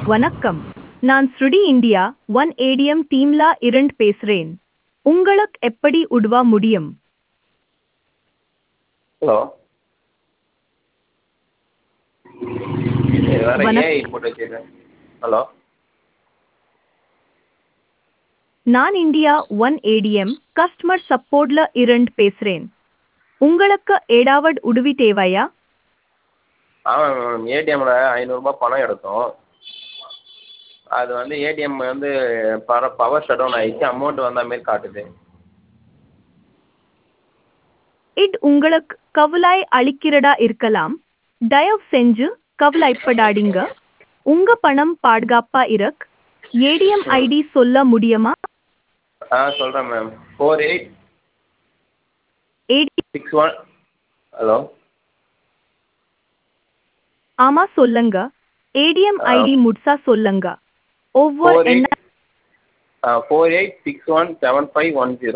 வணக்கம் நான் ஸ்ருடி இந்தியா ஒன் ஏடிஎம் டீம்லா இரண்டு பேசுறேன் உங்களுக்கு எப்படி உதவ முடியும் ஹலோ வேற வணக்~ ஏஐ போட்டு வச்சிருக்கேன் ஹலோ நான் இந்தியா ஒன் ஏடிஎம் கஸ்டமர் சப்போர்ட்ல இரண்டு பேசுறேன் உங்களுக்கு ஏதாவது உதவி தேவையா ஆமாம் மேம் ஏடிஎம்மில் ஐநூறுரூபா பணம் எடுத்தோம் அது வந்து ஏடிஎம் வந்து பர பவர் ஷட் டவுன் ஆகிடுச்சு அமௌண்ட் வந்த மாரி காட்டுது இது உங்களுக்கு கவலை அளிக்கிறதா இருக்கலாம் தயவு செஞ்சு கவலைப்படாதீங்க உங்க பணம் பாதுகாப்பா இருக் ஏடிஎம் ஐடி சொல்ல முடியுமா ஆ சொல்கிறேன் மேம் ஃபோர் எயிட் ஏடி சிக்ஸ் ஒன் ஹலோ ஆமா சொல்லுங்க ஏடிஎம் ஆ. ஐடி முட்சா சொல்லுங்க ஒவ்வொரு ஃபோர் என்ன eight four eight six one seven five one zero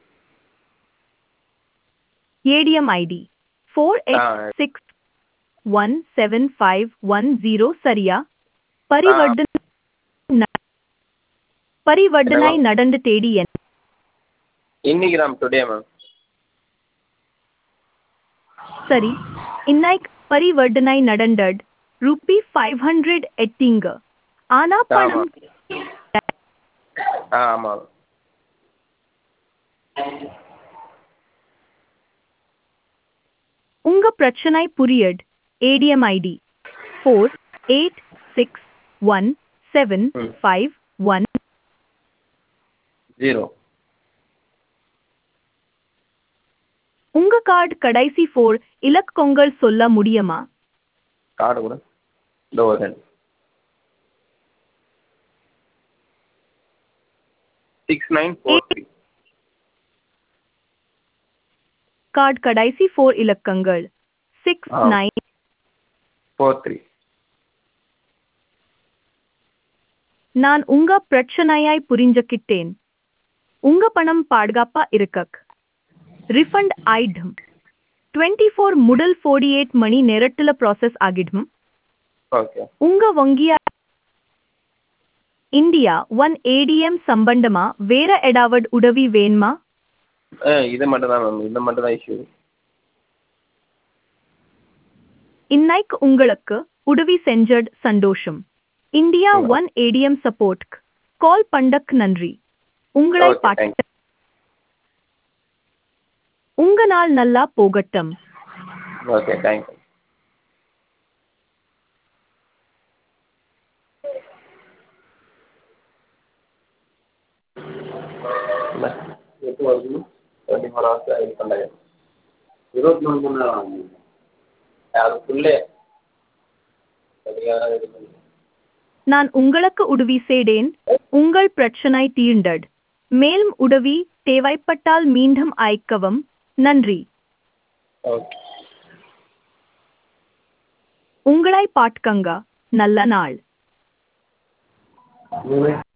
ATM ID four ஆ. Eight six one seven five one zero சரியா பரிவர்த்தனை ந- பரிவர்த்தனை Hello. நடந்து தேடி என்ன இன்னைக்கு தான் டுடே மேம் சரி இன்னைக்கு பரிவர்த்தனை நடந்தது ரூபி ஃபைவ் ஹண்ட்ரட் எட்டிங்க ஆனா பணம் ஆ ஆமாம் உங்க பிரச்சனை புரியட் ATM ID four eight six one seven ம். ஃபைவ் ஒன் ஜீரோ உங்க கார்டு கடைசி ஃபோர் இலக்கங்கள் சொல்ல முடியுமா கார்டு கூட இந்த ஒரு second six nine four three card கடைசி ஃபோர் இலக்கங்கள் சிக்ஸ் ஆ. நைன் ஃபோர் த்ரீ நான் உங்க பிரச்சனையாய் புரிஞ்சுக்கிட்டேன் உங்க பணம் பாதுகாப்பா இருக்கக் ரிஃபண்ட் ஆயிடும் டுவெண்ட்டி ஃபோர் முதல் ஃபோர்டி எயிட் மணி நேரத்துல ப்ராசஸ் ஆகிடும் ஓகே உங்க வங்கியா இந்தியா ஒன் ஏடிஎம் சம்பந்தமா வேற ஏதாவது உதவி வேணுமா ஆ இது மட்டும் தான் மேம் இது மட்டும் தான் இஷ்யூ இன்னைக்கு உங்களுக்கு உதவி செஞ்சது சந்தோஷம் இந்தியா ம். ஒன் ஏடிஎம் சப்போர்ட் கால் பண்டக் நன்றி உங்களை Okay, பாட்டு thank உங்க நாள் நல்லா போகட்டும் ஓகே தேங்க்யூ இல்லை எப்போ வருது டுவெண்ட்டி ஃபோர் ஹவர்ஸ் இது பண்ணாங்க இருபத்தி நாலு மணி நேரம் ஆகுது அதுக்குள்ளே சரியாக இது பண்ணி நான் உங்களுக்கு உதவி செய்தேன் உங்கள் பிரச்சனை தீர்ந்தது மேலும் உதவி தேவைப்பட்டால் மீண்டும் அழைக்கவும் நன்றி ஓகே உங்களை பாட்கங்க நல்ல நாள் மூணு